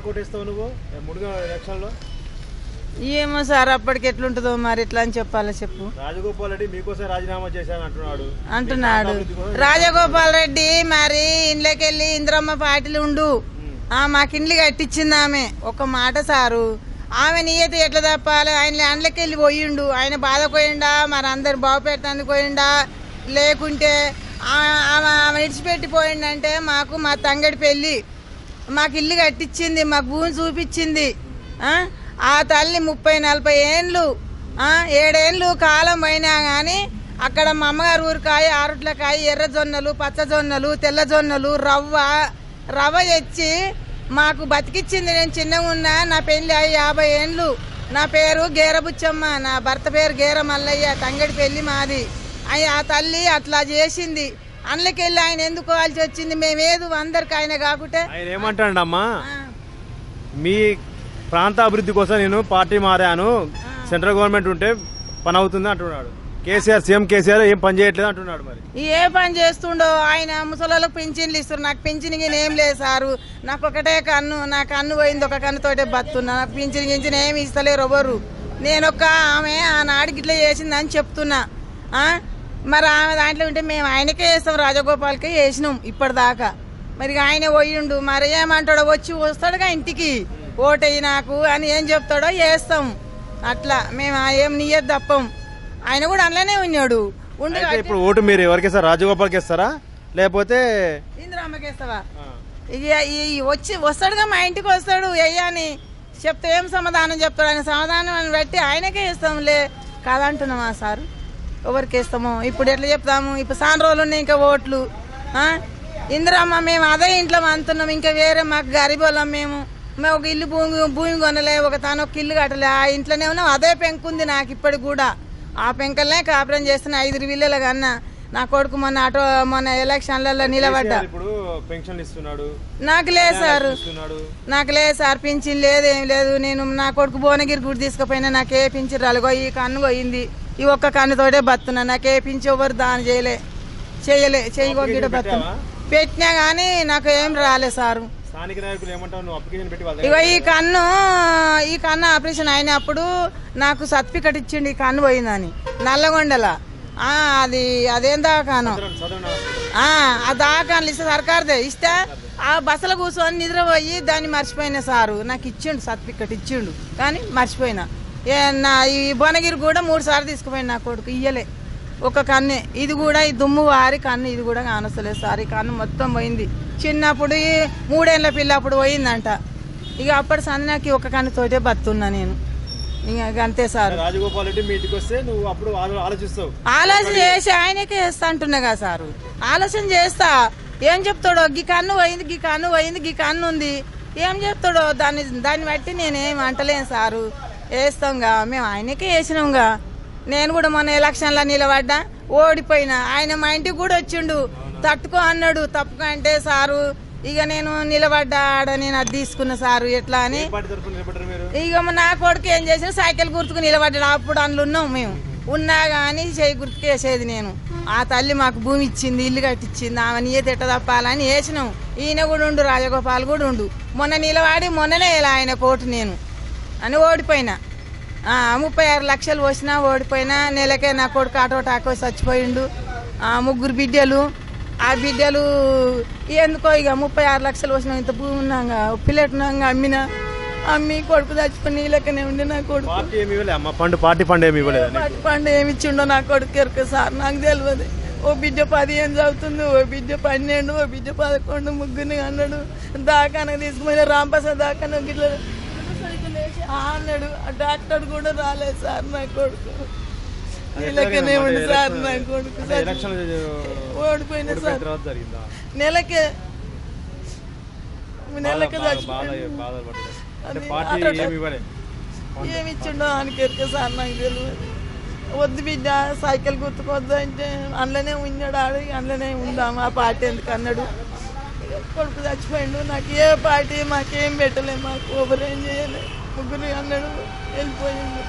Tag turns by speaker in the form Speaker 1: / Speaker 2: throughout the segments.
Speaker 1: కొట్టేస్తావు నువ్వు ఏ ముడుగా ఎలక్షన్లో
Speaker 2: ఏమో సార్ అప్పటికి ఎట్లుంటుందో మరి ఎట్లా అని చెప్పాలి చెప్పు
Speaker 1: రాజగోపాల్ రెడ్డి మీకోసం రాజీనామా చేశాను అంటున్నాడు
Speaker 2: అంటున్నాడు
Speaker 1: మీ ప్రాంతాభివృద్ధి కోసం
Speaker 2: రాజగోపాల్ రెడ్డి మరి ఇంట్లోకెళ్ళి ఇంద్రమ్మ పాటిలు ఉండు ఆ మాకు ఇండ్లు కట్టించింది ఆమె ఒక మాట సారు ఆమె నియత ఎట్లా తప్పాలి ఆయన అండ్లకి వెళ్ళి పోయిండు ఆయన బాధ పోయిండా మరి అందరు బాగుపెట్టడానికి పోయిండా లేకుంటే ఆ- ఆమె ఆమె విడిచిపెట్టి పోయిండంటే మాకు మా తంగడి పెళ్ళి మాకు ఇల్లు కట్టించింది మాకు భూమి చూపించింది ఆ? ఆ తల్లి ముప్పై నలభై ఏండ్లు ఆ, ఏడేండ్లు కాలం అయినా కానీ అక్కడ మా అమ్మగారు ఊరికాయ ఆరుట్లకాయ ఎర్ర జొన్నలు పచ్చ జొన్నలు తెల్ల జొన్నలు రవ్వ రవ్వ తెచ్చి మాకు బతికిచ్చింది నేను చిన్నగా ఉన్నా నా పెళ్లి అయ్యి యాభై ఏండ్లు నా పేరు గేరబుచ్చమ్మ నా భర్త పేరు గేర మల్లయ్య తంగడి పెళ్లి మాది అయ్యి ఆ తల్లి అట్లా చేసింది అందులోకెళ్ళి ఆయన ఎందుకు కావాల్సి వచ్చింది మేమేదు అందరికి ఆయన కాకుంటే
Speaker 1: ఆయన ఏమంటాడమ్మా మీ ప్రాంత అభివృద్ధి కోసం నేను పార్టీ మారాను సెంట్రల్ గవర్నమెంట్ ఉంటే పని అవుతుంది అంటున్నాడు కేసీఆర్ సీఎం కేసీఆర్ ఏం పని చేయట్లేదు అంటున్నాడు మరి
Speaker 2: ఏ పని చేస్తుండో ఆయన ముసలోళ్ళకి పింఛన్లు ఇస్తారు నాకు పింఛన్ గిన ఏం లేదు సారు నాకు ఒకటే కన్ను నా కన్ను పోయింది ఒక కన్నుతోటే బతున్నా నాకు పింఛన్ గించిన ఏమి ఇస్తలేరు ఎవరు నేను ఒక ఆమె ఆనాడికి ఇట్లా చేసిందని చెప్తున్నా ఆ? మరి ఆమె దాంట్లో ఉంటే మేము ఆయనకే వేస్తాం రాజగోపాల్కే వేసినాం ఇప్పటిదాకా మరి ఆయన పోయిండు మరి ఏమంటాడో వచ్చి వస్తాడుగా ఇంటికి ఓటయ్యి నాకు అని ఏం చెప్తాడో వేస్తాం అట్లా మేము ఆ ఏం నియ్యదు తప్పం ఆయన కూడా అందులోనే ఉన్నాడు ఉండు
Speaker 1: అయితే ఇప్పుడు ఓటు మీరు ఎవరికి ఇస్తారు రాజగోపాల్కి ఇస్తారా లేకపోతే
Speaker 2: ఇందిరామ్మకేస్తావా ఇక ఈ వచ్చి వస్తాడుగా మా ఇంటికి వస్తాడు అయ్యాని చెప్తే ఏం సమాధానం చెప్తాడు ఆయన సమాధానం బట్టి ఆయనకే ఇస్తాంలే కాదంటున్నామా సార్ ఎవరికి ఇస్తాము ఇప్పుడు ఎట్లా చెప్తాము ఇప్పుడు సాన్ రోజులు ఉన్నాయి ఇంకా ఓట్లు ఆ? ఇందిరమ్మ మేము అదే ఇంట్లో అంటున్నాం ఇంకా వేరే మాకు గరీబోళ్ళం మేము మేము ఒక ఇల్లు భూమి భూమి కొనలే ఒక తాను ఒక ఇల్లు కట్టలే ఆ ఇంట్లోనే ఉన్నాం అదే పెంకుంది నాకు ఇప్పటికి కూడా ఆ పెంకలనే కాపురం చేస్తున్న ఐదు విల్లల కన్నా నా కొడుకు మొన్న ఆటో మొన్న ఎలక్షన్లలో నిలబడ్డా
Speaker 1: కేసీఆర్ ఇప్పుడు పెన్షన్లు ఇస్తున్నాడు
Speaker 2: నాకు లేదు సార్
Speaker 1: ఇస్తున్నాడు
Speaker 2: నాకు లేదు సార్ పింఛన్ లేదు ఏం లేదు నేను నా కొడుకు భువనగిరి గుడి తీసుకుపోయినా నాకు ఏ పింఛన్ రాలేగో ఈ కన్ను పోయింది ఈ ఒక్క కన్నుతోటే బతున్నా నాకు ఏ పింఛన్ ఎవరు దాని చేయలే చేయలే చేయగొగ్గిడ బతున్నా పెట్టినా గానీ నాకు ఏం రాలే సారు
Speaker 1: స్థానిక నాయకులు ఏమంటావు నువ్వు అప్లికేషన్ పెట్టి వాళ్ళ
Speaker 2: ఇగో ఈ కన్ను ఈ కన్ను ఆపరేషన్ అయినప్పుడు నాకు సర్టిఫికెట్ ఇచ్చిండు ఈ కన్ను పోయిందని నల్లగొండల ఆ, అది అదేం దాకాను
Speaker 1: చదవనా
Speaker 2: ఆ ఆ దాకాన్లు ఇస్తే సర్కార్దే ఇస్తే ఆ బస్సులో కూర్చొని నిద్రపోయి దాన్ని మర్చిపోయినా సారు నాకు ఇచ్చిండు సర్టిఫికెట్ ఇచ్చిండు కానీ మర్చిపోయినా ఏ నా ఈ భువనగిరి కూడా మూడు సార్లు తీసుకుపోయిన నా కొడుకు ఇయ్యలే ఒక కన్నే ఇది కూడా ఈ దుమ్ము వారి కన్ను ఇది కూడా కానొస్తలేదు సార్ ఈ కన్ను మొత్తం పోయింది చిన్నప్పుడు ఈ మూడేళ్ల పిల్ల అప్పుడు పోయిందంట ఇక అప్పటి సందనాకి ఒక కన్నుతోటే బతున్నా నేను ఇక అంతే సార్
Speaker 1: రాజగోపాల్ రెడ్డి మీ ఇంటికి వస్తే నువ్వు అప్పుడు ఆలో- ఆలోచిస్తావు
Speaker 2: ఆలోచన చేసి ఆయనకే వేస్తా అంటున్నా కదా సారు ఆలోచన చేస్తా ఏం చెప్తాడో గీ కన్ను పోయింది గీ కన్ను పోయింది గీ కన్ను ఉంది ఏం చెప్తాడో దాన్ని దాన్ని బట్టి నేనేం అంటలేను సారు వేస్తాంగా మేము ఆయనకే వేసినాంగా నేను కూడా మొన్న ఎలక్షన్లో నిలబడ్డా ఓడిపోయినా ఆయన మా ఇంటికి కూడా వచ్చిండు తట్టుకో అన్నాడు తప్పుకో అంటే సారు ఇక నేను నిలబడ్డా ఆడ నేను అది తీసుకున్నా సారు ఎట్లా అని
Speaker 1: ఏ పార్టీ తరఫున నిలబడ్డారు మీరు
Speaker 2: ఇక మా నా కొడుకు ఏం చేసిన సైకిల్ గుర్తుకు నిలబడ్డాడు అప్పుడు అందులో ఉన్నాం మేము ఉన్నా కానీ చేయి గుర్తుకు వేసేది నేను ఆ తల్లి మాకు భూమి ఇచ్చింది ఇల్లు కట్టించింది ఆమె నీయ తిట్ట తప్పాలని వేసినాం ఈయన కూడా ఉండు రాజగోపాల్ కూడా ఉండు మొన్న నిలబడి మొన్ననే ఇలా ఆయన కోటు నేను అని ఓడిపోయినా ఆ, ముప్పై ఆరు లక్షలు పోసినా ఓడిపోయినా నెలకే నా కొడుకు ఆటో టాకో చచ్చిపోయిండు ఆ, ముగ్గురు బిడ్డలు ఆ బిడ్డలు ఎందుకో ఇక ముప్పై ఆరు లక్షలు వచ్చిన ఇంత భూమి ఉన్నాగా పిల్లట్టున్నాగా అమ్మినా అమ్మి కొడుకు చచ్చిపోయి నీ లెక్కనే ఉండి నా కొడుకు
Speaker 1: పార్టీ ఏమి ఇవ్వలే అమ్మ పండు పార్టీ ఫండ్ ఏమి ఇవ్వలేదు
Speaker 2: పట్టు పండు ఏమి ఇచ్చిండో నా కొడుకు ఎరుక సార్ నాకు తెలియదు ఓ బిడ్డ పదిహేను చదువుతుంది ఓ బిడ్డ పన్నెండు ఓ బిడ్డ పదకొండు ముగ్గురిని అన్నాడు దాకానకు తీసుకుపోయిన రాంప్రసాద్ దాకాన గిట్ల ఆ అన్నాడు ఆ డాక్టర్ కూడా రాలేదు సార్ నా కొడుకు నీ లెక్కనే ఉండి సార్ నా కొడుకు సార్
Speaker 1: ఎలక్షన్
Speaker 2: ఓడిపోయిన సార్
Speaker 1: తర్వాత జరిగిందా
Speaker 2: నెలకే నెలకే
Speaker 1: బాధ
Speaker 2: చచ్చిపోయింది
Speaker 1: బాధపడ్డది అంటే
Speaker 2: అది
Speaker 1: పార్టీ
Speaker 2: ఆటో-
Speaker 1: ఏమి ఇవ్వలే
Speaker 2: ఏమి ఇచ్చిండో ఆయనకి ఎరుక సార్ నాకు తెలియదు వద్దు బిడ్డ సైకిల్ గుర్తుకొద్దు అంటే అందులోనే ఉన్నాడు ఆడు అందులోనే ఉందాం ఆ పార్టీ ఎందుకు అన్నాడు కొడుకు చచ్చిపోయిండు నాకు ఏ పార్టీ మాకేం పెట్టలే మాకు ఎవరేం చేయలే ముగ్గురు అన్నాడు వెళ్ళిపోయిండు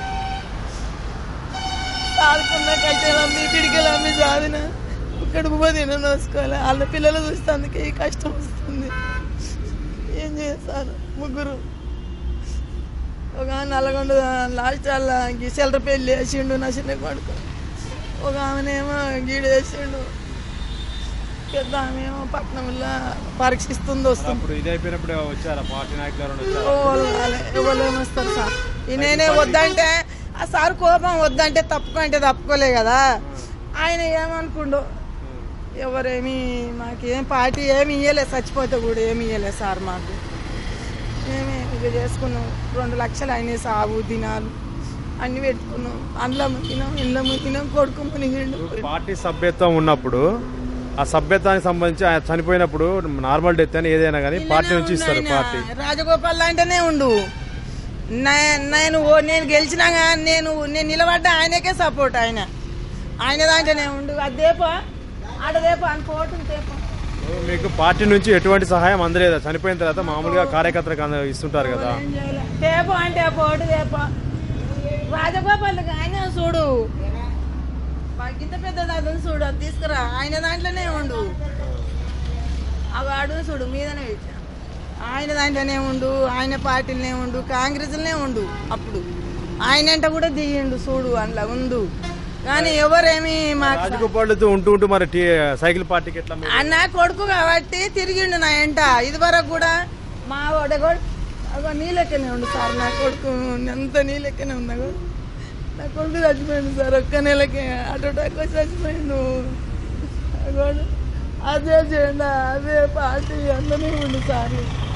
Speaker 2: ఆడుకున్న కట్టెలు అమ్మి పిడికలు అమ్మి చాదిన ఇక్కడ తిన నోసుకోవాలి వాళ్ళ పిల్లలు చూస్తే అందుకే ఈ కష్టం వస్తుంది ఏం ఏం చేస్తారు ముగ్గురు ఒక ఆమె నల్గొండ లాస్ట్ వాళ్ళ గిసెల్ర పెళ్ళి వేసిండు నా చిన్న కొడుకు ఒక ఆమెనేమో గీడు వేసిండు పెద్ద ఆమె ఏమో పట్నంలో పరీక్షిస్తుంది వస్తుంది
Speaker 1: అప్పుడు ఇది అయిపోయినప్పుడు వచ్చారా పార్టీ నాయకులు ఎవరైనా వచ్చారా
Speaker 2: ఎవరు రాలే, ఎవరు ఏమొస్తారు సార్ ఈ నేనే వద్దంటే ఆ సార్ కోపం వద్దంటే తప్పుకో అంటే తప్పుకోలే కదా ఆయన ఏమనుకుండు ఎవరేమి మాకేం పార్టీ ఏమి ఇయ్యలే చచ్చిపోతే కూడా ఏమి ఇయ్యలే సార్ మాకు మేమే ఇక చేసుకున్నాం రెండు లక్షలు అయినాయి సాగు దినాలు అన్ని పెట్టుకున్నాం అందులో ముక్కినాం ఇంట్లో ముక్కినాం కొడుకు మునిగిండు
Speaker 1: పార్టీ సభ్యత్వం ఉన్నప్పుడు ఆ సభ్యత్వానికి సంబంధించి ఆయన చనిపోయినప్పుడు నార్మల్ డెత్ అని ఏదైనా కానీ పార్టీ నుంచి ఇస్తారు పార్టీ
Speaker 2: రాజగోపాల్ అంటేనే ఉండు నే- నేను ఓ- నేను గెలిచినా కానీ నేను నేను నిలబడ్డా ఆయనకే సపోర్ట్ ఆయన ఆయన దాంట్లోనే ఉండు అదేపా ఆడదేపా అని పోటు తేపా
Speaker 1: మీకు పార్టీ నుంచి ఎటువంటి సహాయం అందలేదా చనిపోయిన తర్వాత మామూలుగా కార్యకర్తలకు అంద- ఇస్తుంటారు కదా
Speaker 2: ఏం చేయలే. తేపా అంటే పోటు తేపా రాజగోపాల్ ఆయన చూడు మాకు ఇంత పెద్ద దాని చూడు అది తీసుకురా ఆయన దాంట్లోనే ఉండు ఆ వాడు చూడు మీదనే పెట్టా ఆయన దాంట్లోనే ఉండు ఆయన పార్టీలనే ఉండు కాంగ్రెస్లనే ఉండు అప్పుడు ఆయన అంట కూడా దిగిండు చూడు అందులో ఉండు కానీ ఎవరేమి మాకు
Speaker 1: రాజగోపాల్తో ఉంటూ ఉంటూ మరి టీ- సైకిల్ పార్టీకి ఎట్లా మీరు-
Speaker 2: అన్న కొడుకు కాబట్టి తిరిగిండు నా ఎంట ఇది వరకు కూడా మా వాడ కూడా అగో నీ లెక్కనే ఉండు సార్ నా కొడుకు ఎంత నీ లెక్కనే ఉందా కూడా నా కొడుకు చచ్చిపోయిండు సార్ ఒక్క నెలకి అటోటాక్ వచ్చి చచ్చిపోయిండు అగోడు అదే జెండా అదే పార్టీ అందులోనే ఉండు సార్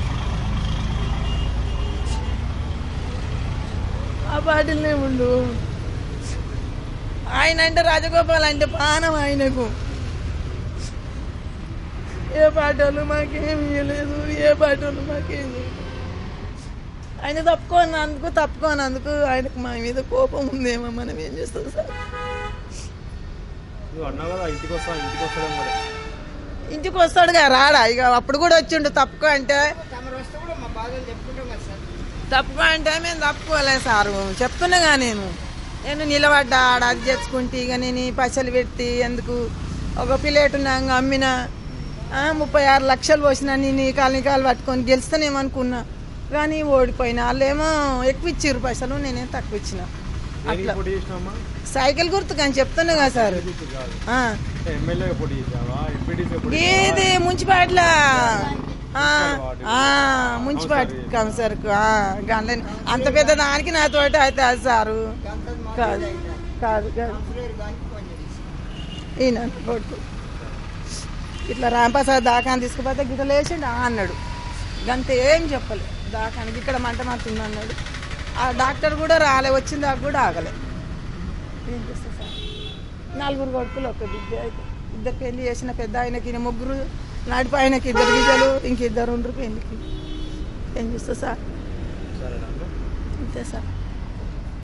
Speaker 2: ఆ పార్టీలనే ఉండు ఆయన అంటే రాజగోపాల్ అంటే పానం ఆయనకు ఏ పాటలు మాకేం ఇవ్వలేదు ఏ పాటలు మాకేం లేదు ఆయన తప్పుకోనందుకు తప్పుకోనందుకు ఆయనకు మా మీద కోపం ఉందేమో మనం ఏం చేస్తాం సార్
Speaker 1: నువ్వు అన్నావు కదా ఇంటికి వస్తా ఇంటికి వస్తాడేమో మరి.
Speaker 2: ఇంటికి వస్తాడుగా రాడా ఇక అప్పుడు కూడా వచ్చిండు తప్పుకో అంటే తప్పుకో అంటే మేము తప్పుకోలే సారు చెప్తున్నాగా నేను నేను నిలబడ్డా ఆడ అది తెచ్చుకుంటే ఇక నేను ఈ పైసలు పెట్టి ఎందుకు ఒక ప్లేట్ ఉన్నాక అమ్మిన ఆ, ముప్పై ఆరు లక్షలు పోసిన నేను ఈ కాలు ఈ కాలు పట్టుకొని గెలుస్తానేమనుకున్నా కానీ ఓడిపోయిన వాళ్ళేమో ఎక్కువ ఇచ్చిర్రు పైసలు నేనేం తక్కువ ఇచ్చిన
Speaker 1: దేనికి పోటీ చేసినావమ్మా
Speaker 2: సైకిల్ గుర్తుకు అని చెప్తున్నా కదా సార్
Speaker 1: గుర్తు కాదు
Speaker 2: ఆ.
Speaker 1: ఎమ్మెల్యేగా పోటీ చేసావా ఎంపీటీసీ పోటీ
Speaker 2: ఇది మున్సిపాట్ల మున్సిపాలిటీ కౌన్సిలర్కు గండ్లని అంత పెద్ద దానికి నాతోటి అయితే అది సారు కాదు కాదు కాదు ఈయన కొడుకు ఇట్లా రాంప్రసాద్ దాకాని తీసుకుపోతే గిట్ల లేచిండు ఆ అన్నాడు గంత ఏం చెప్పలే దాకానికి ఇక్కడ మంట మాత్రం అన్నాడు ఆ డాక్టర్ కూడా రాలే వచ్చిన దాకా కూడా ఆగలే ఏం చేస్తా సార్ నలుగురు కొడుకులు ఒక బిడ్డ అయితే ఇద్దరు పెళ్లి చేసిన పెద్ద ఆయనకి ఈయన ముగ్గురు నడిపి ఆయనకి ఇద్దరు బిడ్డలు ఇంక ఇద్దరు ఉండరు పెళ్లికి ఏం చేస్తా సార్
Speaker 1: సరేనా
Speaker 2: అంతే సార్